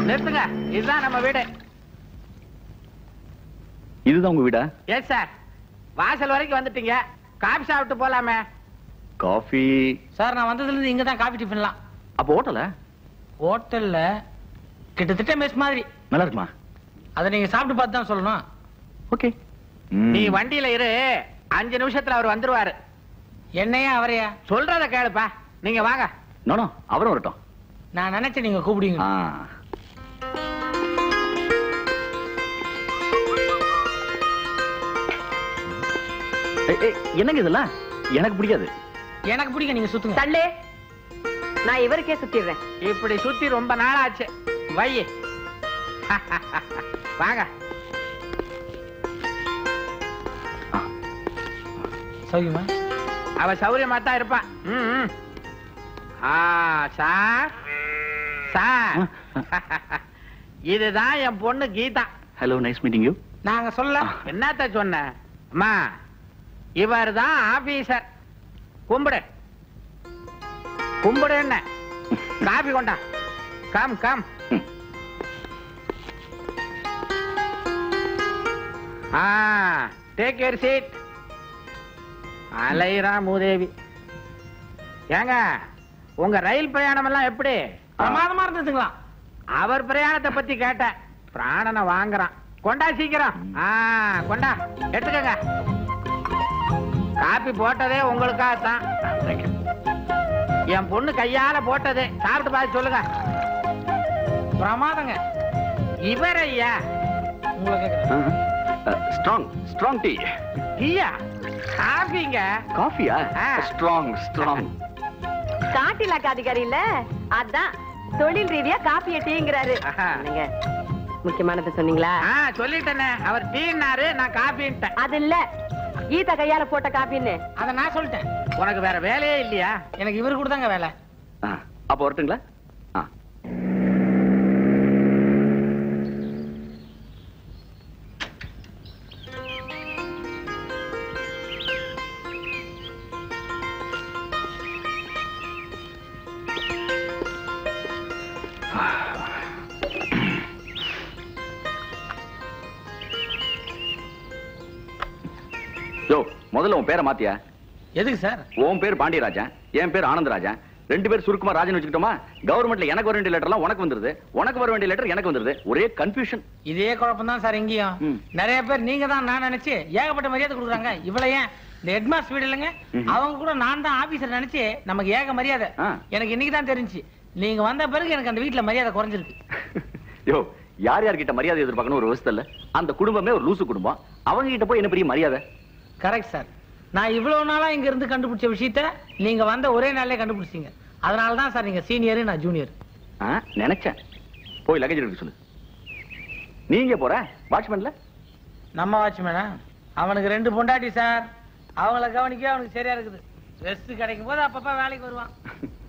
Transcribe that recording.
நிறுத்துங்க இதுதான் நம்ம வீடு இதுதான் உங்க வீடா எஸ் சார் வாசல் வரைக்கும் வந்துட்டீங்க காபி சாப்பிட்டு போலாமே காஃபி சார் நான் வந்ததுல இருந்து இங்க தான் காபி டிஃபன்லாம் அப்போ ஹோட்டலா ஹோட்டல்ல கிட்டத்தட்ட மெஸ் மாதிரி நல்லா இருக்குமா அதை நீங்க சாப்பிட்டு பார்த்து தான் சொல்லணும் ஓகே நீ வண்டியில இரு அஞ்சு நிமிஷத்துல அவர் வந்துருவாரு என்னையா அவரையா சொல்றத கேளுப்பா நீங்க வாங்க நோ அவரும் வரட்டும் நான் நினைச்சேன் நீங்க கூப்பிடுவீங்க ஆ. ஏய், ஏய், என்னங்க இதெல்லாம் எனக்கு பிடிக்காது எனக்கு பிடிக்கும் நீங்க சுத்துங்க தள்ளு நான் இவருக்கே சுத்திடுறேன் இப்படி சுத்தி ரொம்ப நாளாச்சு வை வாங்க சௌகியமா அவ சௌரியமா தான் இருப்பான் ம், ம். ஆ சார் சார் இதுதான் என் பொண்ணு Geetha hello nice meeting you நாங்க சொல்ல என்னத்த சொன்ன அம்மா இவர் தான் ஆபீசர் கும்பிடு கும்பிடு என்ன காபி கொண்டா come come ah take your seat அலைரா மூதேவி ஏங்க உங்க ரயில் பிரயாணம் எல்லாம் எப்படி பிரமாதமா இருந்ததுங்களா அவர் பிரயாணத்தை பத்தி கேட்டேன் பிராணனை வாங்குறான் கொண்டா சீக்கிரம் ஆ கொண்டா எடுத்துக்கங்க காப்பி போட்டதே உங்களுக்காக தான் என் பொண்ணு கையால போட்டது சாப்பிட்டு பார்த்து சொல்லுங்க பிரமாதங்க இவர் ஐயா உங்களை கேக்குறேன் ஸ்ட்ராங் ஸ்ட்ராங் டீ டீயா காபிங்க காஃபியா ஆ. ஸ்ட்ராங் ஸ்ட்ராங் காட்டு இலாக்கா அதிகாரி இல்ல அதான் தொழில் ரீதியா காப்பிய டீங்கிறாரு ஆஹா. என்னங்க, முக்கியமானது சொன்னீங்களா ஆ சொல்லிட்டேனே அவர் டீனாரு நான் காபின்ட்டேன் அது இல்ல கீதா கையால போட்ட காப்பின்னு அதை நான் சொல்லிட்டேன் உனக்கு வேற வேலையே இல்லையா எனக்கு இவரு கூட தாங்க வேலை அப்போ வரட்டுங்களா ஆ யோ முதல்ல உன் பேரை மாத்தியா எதுக்கு சார் உன் பேர் பாண்டியராஜன் என் பேர் ஆனந்தராஜன் ரெண்டு பேர் சுருக்குமா ராஜன் வச்சுக்கிட்டோமா கவர்மெண்ட்ல எனக்கு வர வேண்டிய லெட்டர்லாம் உனக்கு வந்துருது உனக்கு வர வேண்டிய லெட்டர் எனக்கு வந்துருது ஒரே கன்ஃபியூஷன் இதே குழப்பம் தான் சார் இங்கேயும் ம். நிறைய பேர் நீங்க தான் நான் நினைச்சு ஏகப்பட்ட மரியாதை கொடுக்குறாங்க இவ்வளவு ஏன் இந்த ஹெட்மாஸ்டர் வீடு இல்லைங்க ம்ஹும். அவங்க கூட நான் தான் ஆபீசர் நினைச்சு நமக்கு ஏக மரியாதை ஆ. எனக்கு இன்னைக்கு தான் தெரிஞ்சு நீங்க வந்த பிறகு எனக்கு அந்த வீட்டுல மரியாதை குறைஞ்சிருக்கு யோ யார் யார்கிட்ட மரியாதை எதிர்பார்க்கணும் ஒரு விவசாய இல்ல அந்த குடும்பமே ஒரு லூசு குடும்பம் அவங்க கிட்ட போய் என்ன பெரிய மரியாதை கரெக்ட் சார் நான் இவ்வளவு நாளா இங்க இருந்து கண்டுபிடிச்ச விஷயத்த நீங்க வந்த ஒரே நாள்லயே கண்டுபிடிச்சீங்க அதனால தான் சார் நீங்க சீனியர் நான் ஜூனியர் ஆ, நினைச்சேன் போய் லக்கேஜ் எடுக்க சொல்லு நீங்க போற வாட்ச்மேன்ல நம்ம வாட்ச்மேனா அவனுக்கு ரெண்டு பொண்டாட்டி சார் அவங்கள கவனிக்க அவனுக்கு சரியா இருக்குது ரெஸ்ட் கிடைக்கும் போது அப்பப்ப வேலைக்கு வருவான்